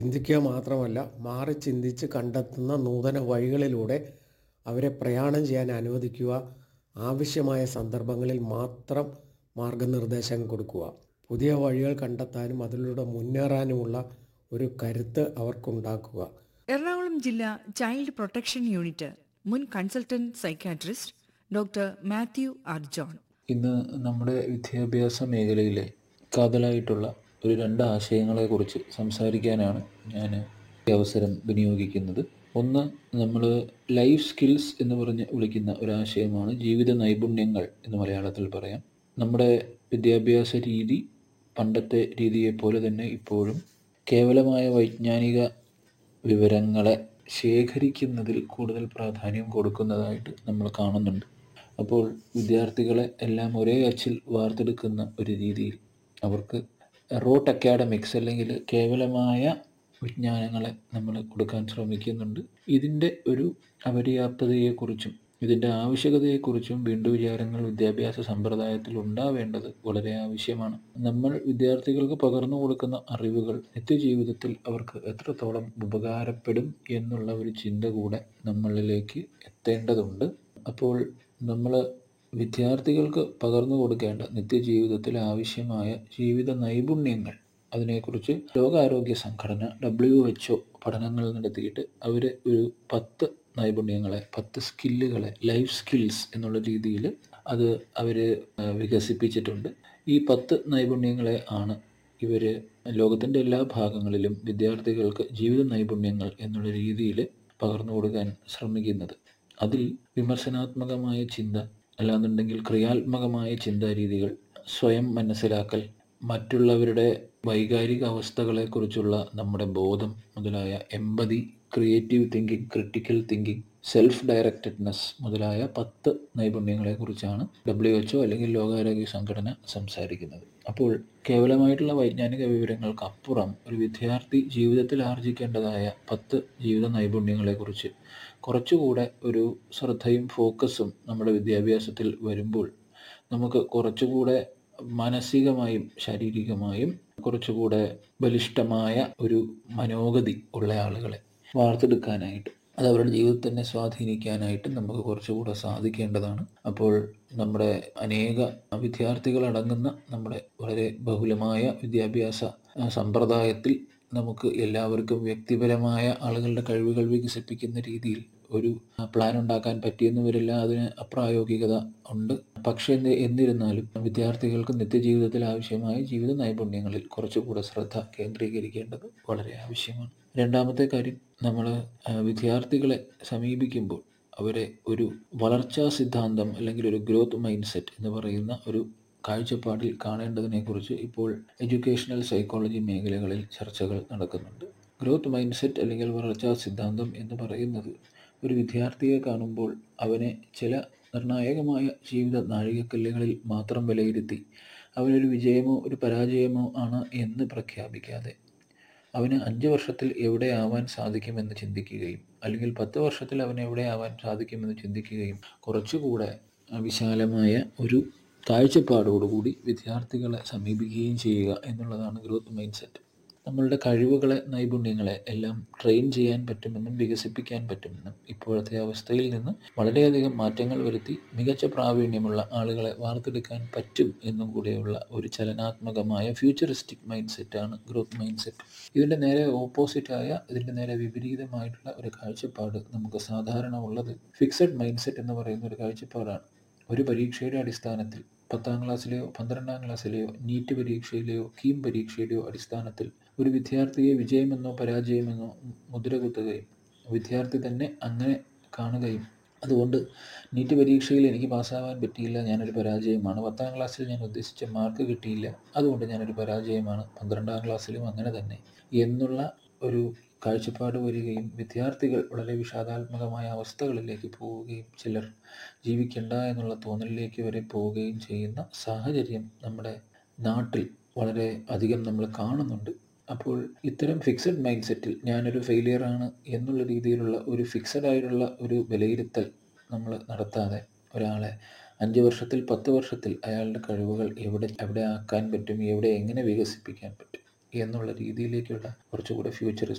ചിന്തിക്കുക മാത്രമല്ല മാറി ചിന്തിച്ച് കണ്ടെത്തുന്ന നൂതന വഴികളിലൂടെ അവരെ പ്രയാണം ചെയ്യാൻ അനുവദിക്കുക ആവശ്യമായ സന്ദർഭങ്ങളിൽ മാത്രം മാർഗനിർദ്ദേശം കൊടുക്കുക പുതിയ വഴികൾ കണ്ടെത്താനും അതിലൂടെ മുന്നേറാനുമുള്ള ഒരു കരുത്ത് അവർക്കുണ്ടാക്കുക എറണാകുളം ജില്ലാ ചൈൽഡ് പ്രൊട്ടക്ഷൻ യൂണിറ്റ് മുൻ consultant psychiatrist doctor Mathew R John ഇന്ന് നമ്മുടെ വിദ്യാഭ്യാസ മേഖലയിലെ കാതലായിട്ടുള്ള ഒരു രണ്ട് ആശയങ്ങളെക്കുറിച്ച് സംസാരിക്കാനാണ് ഞാൻ ഈ അവസരം വിനിയോഗിക്കുന്നത് ഒന്ന് നമ്മൾ ലൈഫ് സ്കിൽസ് എന്ന് പറഞ്ഞ് വിളിക്കുന്ന ഒരാശയമാണ് ജീവിത നൈപുണ്യങ്ങൾ എന്ന് മലയാളത്തിൽ പറയാം നമ്മുടെ വിദ്യാഭ്യാസ രീതി പണ്ടത്തെ രീതിയെപ്പോലെ തന്നെ ഇപ്പോഴും കേവലമായ വൈജ്ഞാനിക വിവരങ്ങളെ ശേഖരിക്കുന്നതിൽ കൂടുതൽ പ്രാധാന്യം കൊടുക്കുന്നതായിട്ട് നമ്മൾ കാണുന്നുണ്ട് അപ്പോൾ വിദ്യാർത്ഥികളെ എല്ലാം ഒരേ അച്ചിൽ വാർത്തെടുക്കുന്ന ഒരു രീതിയിൽ അവർക്ക് റോട്ട് അക്കാഡമിക്സ് അല്ലെങ്കിൽ കേവലമായ വിജ്ഞാനങ്ങളെ നമ്മൾ കൊടുക്കാൻ ശ്രമിക്കുന്നുണ്ട് ഇതിൻ്റെ ഒരു അപര്യാപ്തതയെക്കുറിച്ചും ഇതിൻ്റെ ആവശ്യകതയെക്കുറിച്ചും വീണ്ടും വിചാരങ്ങൾ വിദ്യാഭ്യാസ സമ്പ്രദായത്തിൽ ഉണ്ടാവേണ്ടത് വളരെ ആവശ്യമാണ് നമ്മൾ വിദ്യാർത്ഥികൾക്ക് പകർന്നു കൊടുക്കുന്ന അറിവുകൾ നിത്യജീവിതത്തിൽ അവർക്ക് എത്രത്തോളം ഉപകാരപ്പെടും എന്നുള്ള ഒരു ചിന്ത കൂടെ നമ്മളിലേക്ക് എത്തേണ്ടതുണ്ട് അപ്പോൾ നമ്മൾ വിദ്യാർത്ഥികൾക്ക് പകർന്നു കൊടുക്കേണ്ട നിത്യജീവിതത്തിൽ ആവശ്യമായ ജീവിത നൈപുണ്യങ്ങൾ അതിനെക്കുറിച്ച് ലോകാരോഗ്യ സംഘടന ഡബ്ല്യു എച്ച് ഒ പഠനങ്ങൾ നടത്തിയിട്ട് അവർ ഒരു പത്ത് നൈപുണ്യങ്ങളെ പത്ത് സ്കില്ലുകളെ ലൈഫ് സ്കിൽസ് എന്നുള്ള രീതിയിൽ അത് അവർ വികസിപ്പിച്ചിട്ടുണ്ട് ഈ പത്ത് നൈപുണ്യങ്ങളെ ആണ് ഇവർ ലോകത്തിൻ്റെ എല്ലാ ഭാഗങ്ങളിലും വിദ്യാർത്ഥികൾക്ക് ജീവിത നൈപുണ്യങ്ങൾ എന്നുള്ള രീതിയിൽ പകർന്നു കൊടുക്കാൻ ശ്രമിക്കുന്നത് അതിൽ വിമർശനാത്മകമായ ചിന്ത അല്ലാന്നുണ്ടെങ്കിൽ ക്രിയാത്മകമായ ചിന്താരീതികൾ സ്വയം മനസ്സിലാക്കൽ മറ്റുള്ളവരുടെ വൈകാരിക അവസ്ഥകളെക്കുറിച്ചുള്ള നമ്മുടെ ബോധം മുതലായ empathy creative thinking critical thinking self directedness മുതലായ പത്ത് നൈപുണ്യങ്ങളെക്കുറിച്ചാണ് ഡബ്ല്യു എച്ച് അല്ലെങ്കിൽ ലോകാരോഗ്യ സംഘടന സംസാരിക്കുന്നത് അപ്പോൾ കേവലമായിട്ടുള്ള വൈജ്ഞാനിക വിവരങ്ങൾക്ക് അപ്പുറം ഒരു വിദ്യാർത്ഥി ജീവിതത്തിൽ ആർജിക്കേണ്ടതായ പത്ത് ജീവിത നൈപുണ്യങ്ങളെക്കുറിച്ച് കുറച്ചുകൂടെ ഒരു ശ്രദ്ധയും ഫോക്കസും നമ്മുടെ വിദ്യാഭ്യാസത്തിൽ വരുമ്പോൾ നമുക്ക് കുറച്ചുകൂടെ മാനസികമായും ശാരീരികമായും കുറച്ചുകൂടെ ബലിഷ്ഠമായ ഒരു മനോഗതി ഉള്ള ആളുകളെ വാർത്തെടുക്കാനായിട്ട് അത് അവരുടെ ജീവിതത്തെ തന്നെ സ്വാധീനിക്കാനായിട്ട് നമുക്ക് കുറച്ചുകൂടെ സാധിക്കേണ്ടതാണ് അപ്പോൾ നമ്മുടെ അനേക വിദ്യാർത്ഥികളടങ്ങുന്ന നമ്മുടെ വളരെ ബഹുലമായ വിദ്യാഭ്യാസ സമ്പ്രദായത്തിൽ നമുക്ക് എല്ലാവർക്കും വ്യക്തിപരമായ ആളുകളുടെ കഴിവുകൾ വികസിപ്പിക്കുന്ന രീതിയിൽ ഒരു പ്ലാൻ ഉണ്ടാക്കാൻ പറ്റിയെന്ന് വരില്ല അതിന് അപ്രായോഗികത ഉണ്ട് പക്ഷേ എന്നിരുന്നാലും വിദ്യാർത്ഥികൾക്ക് നിത്യജീവിതത്തിൽ ആവശ്യമായ ജീവിത നൈപുണ്യങ്ങളിൽ കുറച്ചുകൂടെ ശ്രദ്ധ കേന്ദ്രീകരിക്കേണ്ടത് വളരെ ആവശ്യമാണ് രണ്ടാമത്തെ കാര്യം നമ്മൾ വിദ്യാർത്ഥികളെ സമീപിക്കുമ്പോൾ അവരെ ഒരു വളർച്ചാ സിദ്ധാന്തം അല്ലെങ്കിൽ ഒരു ഗ്രോത്ത് മൈൻഡ് സെറ്റ് എന്ന് പറയുന്ന ഒരു കാഴ്ചപ്പാടിൽ കാണേണ്ടതിനെക്കുറിച്ച് ഇപ്പോൾ എഡ്യൂക്കേഷണൽ സൈക്കോളജി മേഖലകളിൽ ചർച്ചകൾ നടക്കുന്നുണ്ട് ഗ്രോത്ത് മൈൻഡ് സെറ്റ് അല്ലെങ്കിൽ വളർച്ചാ സിദ്ധാന്തം എന്ന് പറയുന്നത് ഒരു വിദ്യാർത്ഥിയെ കാണുമ്പോൾ അവനെ ചില നിർണായകമായ ജീവിത നാഴികക്കല്ലുകളിൽ മാത്രം വിലയിരുത്തി അവനൊരു വിജയമോ ഒരു പരാജയമോ ആണ് എന്ന് പ്രഖ്യാപിക്കാതെ അവന് അഞ്ച് വർഷത്തിൽ എവിടെ ആവാൻ സാധിക്കുമെന്ന് ചിന്തിക്കുകയും അല്ലെങ്കിൽ പത്ത് വർഷത്തിൽ അവന് എവിടെ ആവാൻ സാധിക്കുമെന്ന് ചിന്തിക്കുകയും കുറച്ചുകൂടെ വിശാലമായ ഒരു കാഴ്ചപ്പാടോടുകൂടി വിദ്യാർത്ഥികളെ സമീപിക്കുകയും ചെയ്യുക എന്നുള്ളതാണ് ഗ്രോത്ത് മൈൻഡ് സെറ്റ് നമ്മളുടെ കഴിവുകളെ നൈപുണ്യങ്ങളെ എല്ലാം ട്രെയിൻ ചെയ്യാൻ പറ്റുമെന്നും വികസിപ്പിക്കാൻ പറ്റുമെന്നും ഇപ്പോഴത്തെ അവസ്ഥയിൽ നിന്ന് വളരെയധികം മാറ്റങ്ങൾ വരുത്തി മികച്ച പ്രാവീണ്യമുള്ള ആളുകളെ വാർത്തെടുക്കാൻ പറ്റും എന്നും കൂടെയുള്ള ഒരു ചലനാത്മകമായ ഫ്യൂച്ചറിസ്റ്റിക് മൈൻഡ് സെറ്റാണ് ഗ്രോത്ത് മൈൻഡ് സെറ്റ് ഇതിൻ്റെ നേരെ ഓപ്പോസിറ്റായ ഇതിൻ്റെ നേരെ വിപരീതമായിട്ടുള്ള ഒരു കാഴ്ചപ്പാട് നമുക്ക് സാധാരണ ഉള്ളത് ഫിക്സഡ് മൈൻഡ് സെറ്റ് എന്ന് പറയുന്ന ഒരു കാഴ്ചപ്പാടാണ് ഒരു പരീക്ഷയുടെ അടിസ്ഥാനത്തിൽ പത്താം ക്ലാസ്സിലെയോ പന്ത്രണ്ടാം ക്ലാസ്സിലെയോ നീറ്റ് പരീക്ഷയിലെയോ കീം പരീക്ഷയുടെയോ അടിസ്ഥാനത്തിൽ ഒരു വിദ്യാർത്ഥിയെ വിജയമെന്നോ പരാജയമെന്നോ മുദ്ര കുത്തുകയും വിദ്യാർത്ഥി തന്നെ അങ്ങനെ കാണുകയും അതുകൊണ്ട് നീറ്റ് പരീക്ഷയിൽ എനിക്ക് പാസ്സാവാൻ പറ്റിയില്ല ഞാനൊരു പരാജയമാണ് പത്താം ക്ലാസ്സിൽ ഞാൻ ഉദ്ദേശിച്ച മാർക്ക് കിട്ടിയില്ല അതുകൊണ്ട് ഞാനൊരു പരാജയമാണ് പന്ത്രണ്ടാം ക്ലാസ്സിലും അങ്ങനെ തന്നെ എന്നുള്ള ഒരു കാഴ്ചപ്പാട് വരികയും വിദ്യാർത്ഥികൾ വളരെ വിഷാദാത്മകമായ അവസ്ഥകളിലേക്ക് പോവുകയും ചിലർ ജീവിക്കണ്ട എന്നുള്ള തോന്നലിലേക്ക് വരെ പോവുകയും ചെയ്യുന്ന സാഹചര്യം നമ്മുടെ നാട്ടിൽ വളരെ അധികം നമ്മൾ കാണുന്നുണ്ട് അപ്പോൾ ഇത്തരം ഫിക്സഡ് മൈൻഡ് സെറ്റിൽ ഞാനൊരു ഫെയിലിയർ ആണ് എന്നുള്ള രീതിയിലുള്ള ഒരു ഫിക്സഡ് ആയിട്ടുള്ള ഒരു വിലയിരുത്തൽ നമ്മൾ നടത്താതെ ഒരാളെ അഞ്ച് വർഷത്തിൽ പത്ത് വർഷത്തിൽ അയാളുടെ കഴിവുകൾ എവിടെ എവിടെ ആക്കാൻ പറ്റും എവിടെ എങ്ങനെ വികസിപ്പിക്കാൻ പറ്റും എന്നുള്ള രീതിയിലേക്കുള്ള കുറച്ചുകൂടെ ഫ്യൂച്ചറിസ്റ്റ്